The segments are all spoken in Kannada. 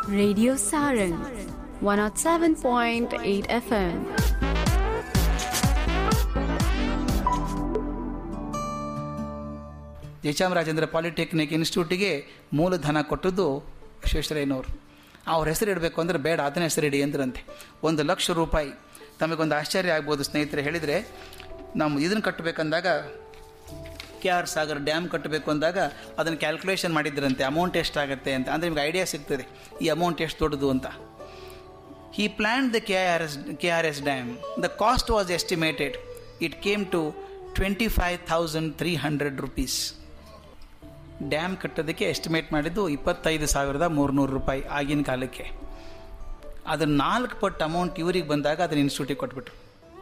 Radio Sarang 107.8 FM. Jayachamarajendra polytechnic ಇನ್ಸ್ಟಿಟ್ಯೂಟಿಗೆ ಮೂಲಧನ ಕೊಟ್ಟದ್ದು ವಿಶ್ವೇಶ್ವರಯ್ಯನವರು ಅವ್ರ ಹೆಸರು ಇಡಬೇಕು ಅಂದರೆ ಬೇಡ ಅದನ್ನ ಹೆಸರು ಇಡಿ ಅಂದ್ರಂತೆ ಒಂದು ಲಕ್ಷ ರೂಪಾಯಿ ತಮಗೊಂದು ಆಶ್ಚರ್ಯ ಆಗ್ಬೋದು ಸ್ನೇಹಿತರೆ ಹೇಳಿದರೆ ನಾವು ಇದನ್ನು ಕಟ್ಟಬೇಕಂದಾಗ ಕೆ ಆರ್ ಸಾಗರ್ ಡ್ಯಾಮ್ ಕಟ್ಟಬೇಕು ಅಂದಾಗ ಅದನ್ನು ಕ್ಯಾಲ್ಕುಲೇಷನ್ ಮಾಡಿದ್ರಂತೆ ಅಮೌಂಟ್ ಎಷ್ಟಾಗುತ್ತೆ ಅಂತ ಅಂದರೆ ನಿಮ್ಗೆ ಐಡಿಯಾ ಸಿಗ್ತದೆ ಈ ಅಮೌಂಟ್ ಎಷ್ಟು ದೊಡ್ಡದು ಅಂತ he planned the KRS, KRS dam. The cost was estimated. It came to 25,300 rupees. Dam ಕಟ್ಟೋದಕ್ಕೆ ಎಸ್ಟಿಮೇಟ್ ಮಾಡಿದ್ದು ಇಪ್ಪತ್ತೈದು ಸಾವಿರದ ಮೂರುನೂರು ರೂಪಾಯಿ ಆಗಿನ ಕಾಲಕ್ಕೆ ಅದ್ರ ನಾಲ್ಕು ಪಟ್ಟು ಅಮೌಂಟ್ ಇವರಿಗೆ ಬಂದಾಗ ಅದನ್ನ ಇನ್ಸ್ಟಿಟ್ಯೂಟಿಗೆ ಕೊಟ್ಬಿಟ್ರು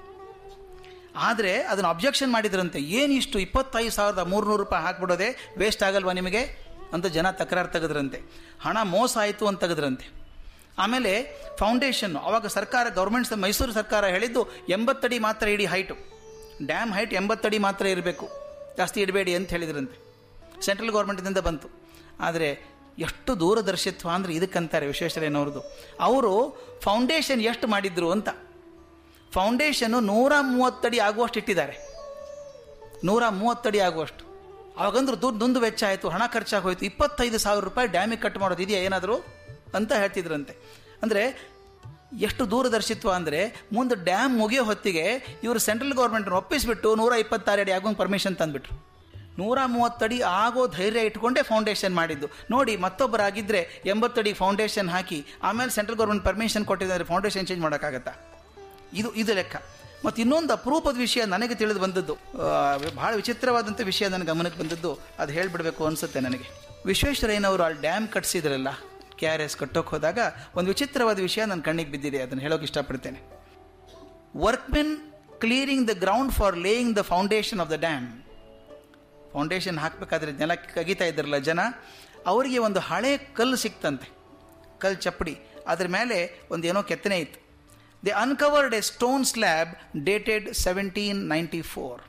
ಆದರೆ ಅದನ್ನು ಅಬ್ಜೆಕ್ಷನ್ ಮಾಡಿದ್ರಂತೆ ಏನಿಷ್ಟು ಇಪ್ಪತ್ತೈದು ಸಾವಿರದ ಮೂರುನೂರು ರೂಪಾಯಿ ಹಾಕ್ಬಿಡೋದೆ ವೇಸ್ಟ್ ಆಗಲ್ವಾ ನಿಮಗೆ ಅಂತ ಜನ ತಕರಾರು ತೆಗೆದ್ರಂತೆ ಹಣ ಮೋಸ ಆಯಿತು ಅಂತ ತೆಗೆದ್ರಂತೆ ಆಮೇಲೆ ಫೌಂಡೇಶನ್ ಅವಾಗ ಸರ್ಕಾರ ಗೌರ್ಮೆಂಟ್ ಮೈಸೂರು ಸರ್ಕಾರ ಹೇಳಿದ್ದು ಎಂಬತ್ತಡಿ ಮಾತ್ರ ಇಡೀ ಹೈಟು ಡ್ಯಾಮ್ ಹೈಟ್ ಎಂಬತ್ತಡಿ ಮಾತ್ರ ಇರಬೇಕು ಜಾಸ್ತಿ ಇಡಬೇಡಿ ಅಂತ ಹೇಳಿದ್ರಂತೆ ಸೆಂಟ್ರಲ್ ಗೌರ್ಮೆಂಟಿಂದ ಬಂತು ಆದರೆ ಎಷ್ಟು ದೂರದರ್ಶಿತ್ವ ಅಂದರೆ ಇದಕ್ಕಂತಾರೆ ವಿಶ್ವೇಶ್ವರಯ್ಯನವ್ರದ್ದು ಅವರು ಫೌಂಡೇಶನ್ ಎಷ್ಟು ಮಾಡಿದ್ರು ಅಂತ ಫೌಂಡೇಶನ್ನು ನೂರ ಮೂವತ್ತಡಿ ಆಗುವಷ್ಟು ಇಟ್ಟಿದ್ದಾರೆ ನೂರ ಮೂವತ್ತಡಿ ಆಗುವಷ್ಟು ಅವಾಗಂದ್ರೆ ದುಡ್ಡು ದುಂದು ವೆಚ್ಚ ಆಯಿತು ಹಣ ಖರ್ಚಾಗೋಯ್ತು ಇಪ್ಪತ್ತೈದು ಸಾವಿರ ರೂಪಾಯಿ ಡ್ಯಾಮಿಗೆ ಕಟ್ ಮಾಡೋದು ಇದೆಯಾ ಏನಾದರೂ ಅಂತ ಹೇಳ್ತಿದ್ರಂತೆ ಅಂದರೆ ಎಷ್ಟು ದೂರದರ್ಶಿತ್ವ ಅಂದರೆ ಮುಂದೆ ಡ್ಯಾಮ್ ಮುಗಿಯೋ ಹೊತ್ತಿಗೆ ಇವರು ಸೆಂಟ್ರಲ್ ಗೌರ್ಮೆಂಟ್ನ ಒಪ್ಪಿಸಿಬಿಟ್ಟು ನೂರ ಇಪ್ಪತ್ತಾರು ಅಡಿ ಆಗೋಂಗೆ ಪರ್ಮಿಷನ್ ತಂದುಬಿಟ್ರು ನೂರ ಮೂವತ್ತಡಿ ಆಗೋ ಧೈರ್ಯ ಇಟ್ಕೊಂಡೇ ಫೌಂಡೇಶನ್ ಮಾಡಿದ್ದು ನೋಡಿ ಮತ್ತೊಬ್ಬರಾಗಿದ್ದರೆ ಎಂಬತ್ತಡಿ ಫೌಂಡೇಶನ್ ಹಾಕಿ ಆಮೇಲೆ ಸೆಂಟ್ರಲ್ ಗೌರ್ಮೆಂಟ್ ಪರ್ಮಿಷನ್ ಕೊಟ್ಟಿದ್ದಾರೆ ಫೌಂಡೇಶನ್ ಚೇಂಜ್ ಮಾಡೋಕ್ಕಾಗತ್ತಾ ಇದು ಇದು ಲೆಕ್ಕ ಮತ್ತು ಇನ್ನೊಂದು ಅಪರೂಪದ ವಿಷಯ ನನಗೆ ತಿಳಿದು ಬಂದದ್ದು ಆ, ಬಹಳ ವಿಚಿತ್ರವಾದಂಥ ವಿಷಯ ನನ್ನ ಗಮನಕ್ಕೆ ಬಂದದ್ದು ಅದು ಹೇಳಿಬಿಡಬೇಕು ಅನಿಸುತ್ತೆ ನನಗೆ ವಿಶ್ವೇಶ್ವರಯ್ಯನವರು ಅಲ್ಲಿ ಡ್ಯಾಮ್ ಕಟ್ಸಿದ್ರಲ್ಲ ಕೆ ಆರ್ ಎಸ್ ಕಟ್ಟೋಕೆ ಹೋದಾಗ ಒಂದು ವಿಚಿತ್ರವಾದ ವಿಷಯ ನನ್ನ ಕಣ್ಣಿಗೆ ಬಿದ್ದಿದೆ ಅದನ್ನು ಹೇಳೋಕೆ ಇಷ್ಟಪಡ್ತೇನೆ workmen clearing the ground for laying the foundation of the dam foundation ಹಾಕಬೇಕಾದ್ರೆ ನೆಲ ಕಗಿತಾ ಇದ್ರಲ್ಲ ಜನ ಅವರಿಗೆ ಒಂದು ಹಳೆ ಕಲ್ಲು ಸಿಕ್ತಂತೆ ಕಲ್ಲು ಚಪ್ಪಡಿ ಅದ್ರ ಮೇಲೆ ಒಂದು ಏನೋ ಕೆತ್ತನೆ ಇತ್ತು the uncovered a stone slab dated seventeen ninety four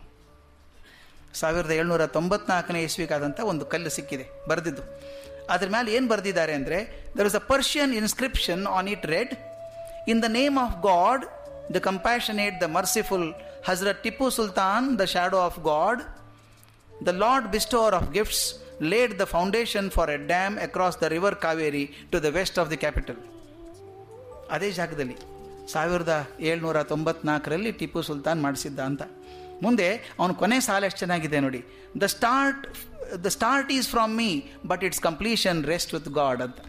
ಸಾವಿರದ ಏಳ್ನೂರ ತೊಂಬತ್ನಾಲ್ಕನೇ ಇಸ್ವಿಗಾದಂಥ ಒಂದು ಕಲ್ಲು ಸಿಕ್ಕಿದೆ ಬರೆದಿದ್ದು ಅದ್ರ ಮೇಲೆ ಏನು ಬರೆದಿದ್ದಾರೆ ಅಂದರೆ there is a Persian inscription on it read in the name of God the compassionate the merciful Hazrat Tipu Sultan the shadow of God The Lord bestower of gifts laid the foundation for a dam across the river Kaveri to the west of the capital. ಅದೇ ಜಾಗದಲ್ಲಿ ಸಾವಿರದ ಏಳ್ನೂರ ತೊಂಬತ್ನಾಲ್ಕರಲ್ಲಿ ಟಿಪ್ಪು ಸುಲ್ತಾನ್ ಮಾಡಿಸಿದ್ದ ಅಂತ ಮುಂದೆ ಅವನ ಕೊನೆ ಸಾಲ ಎಷ್ಟು ಚೆನ್ನಾಗಿದೆ ನೋಡಿ the start the start is from me but its completion rest with God ಅಂತ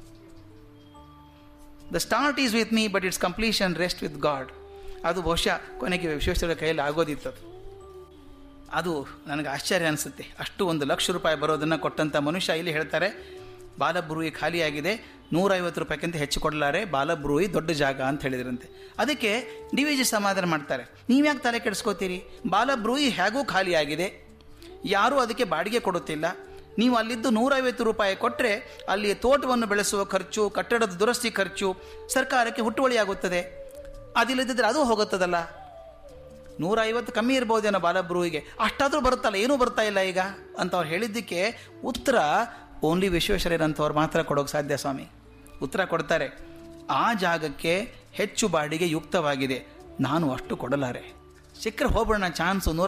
the start is with me but its completion rest with God ಅದು ಬಹುಶಃ ಕೊನೆಗೆ ವಿಶ್ವೇಶ್ವರ ಕೈಯಲ್ಲಿ ಆಗೋದಿತ್ತು ಅದು ಅದು ನನಗೆ ಆಶ್ಚರ್ಯ ಅನಿಸುತ್ತೆ ಅಷ್ಟು ಒಂದು ಲಕ್ಷ ರೂಪಾಯಿ ಬರೋದನ್ನು ಕೊಟ್ಟಂಥ ಮನುಷ್ಯ ಇಲ್ಲಿ ಹೇಳ್ತಾರೆ ಬಾಲಬ್ರೂಯಿ ಖಾಲಿಯಾಗಿದೆ ನೂರೈವತ್ತು ರೂಪಾಯಿಗಿಂತ ಹೆಚ್ಚು ಕೊಡಲಾರೆ ಬಾಲಬ್ರೂಯಿ ದೊಡ್ಡ ಜಾಗ ಅಂತ ಹೇಳಿದ್ರಂತೆ ಅದಕ್ಕೆ ಡಿ ವಿ ಜಿ ಸಮಾಧಾನ ಮಾಡ್ತಾರೆ ನೀವ್ಯಾಕೆ ತಲೆ ಕೆಡಿಸ್ಕೋತೀರಿ ಬಾಲಬ್ರೂಯಿ ಹೇಗೂ ಖಾಲಿಯಾಗಿದೆ ಯಾರೂ ಅದಕ್ಕೆ ಬಾಡಿಗೆ ಕೊಡುತ್ತಿಲ್ಲ ನೀವು ಅಲ್ಲಿದ್ದು ನೂರೈವತ್ತು ರೂಪಾಯಿ ಕೊಟ್ಟರೆ ಅಲ್ಲಿ ತೋಟವನ್ನು ಬೆಳೆಸುವ ಖರ್ಚು ಕಟ್ಟಡದ ದುರಸ್ತಿ ಖರ್ಚು ಸರ್ಕಾರಕ್ಕೆ ಹುಟ್ಟುವಳಿಯಾಗುತ್ತದೆ ಅದಿಲ್ಲದಿದ್ದರೆ ಅದು ಹೋಗುತ್ತದಲ್ಲ ನೂರ ಐವತ್ತು ಕಮ್ಮಿ ಇರ್ಬೋದೇನೋ ಬಾಲಬ್ರೂಯಿಗೆ ಅಷ್ಟಾದರೂ ಬರುತ್ತಲ್ಲ ಏನೂ ಬರ್ತಾ ಇಲ್ಲ ಈಗ ಅಂತ ಅವ್ರು ಹೇಳಿದ್ದಕ್ಕೆ ಉತ್ತರ ಓನ್ಲಿ ವಿಶ್ವೇಶ್ವರಯ್ಯನಂಥವ್ರು ಮಾತ್ರ ಕೊಡೋಕೆ ಸಾಧ್ಯ ಸ್ವಾಮಿ ಉತ್ತರ ಕೊಡ್ತಾರೆ ಆ ಜಾಗಕ್ಕೆ ಹೆಚ್ಚು ಬಾಡಿಗೆ ಯುಕ್ತವಾಗಿದೆ ನಾನು ಅಷ್ಟು ಕೊಡಲಾರೆ ಸಿಕ್ಕರೆ ಹೋಗ್ಬಿಡೋಣ ಚಾನ್ಸು ನೂರ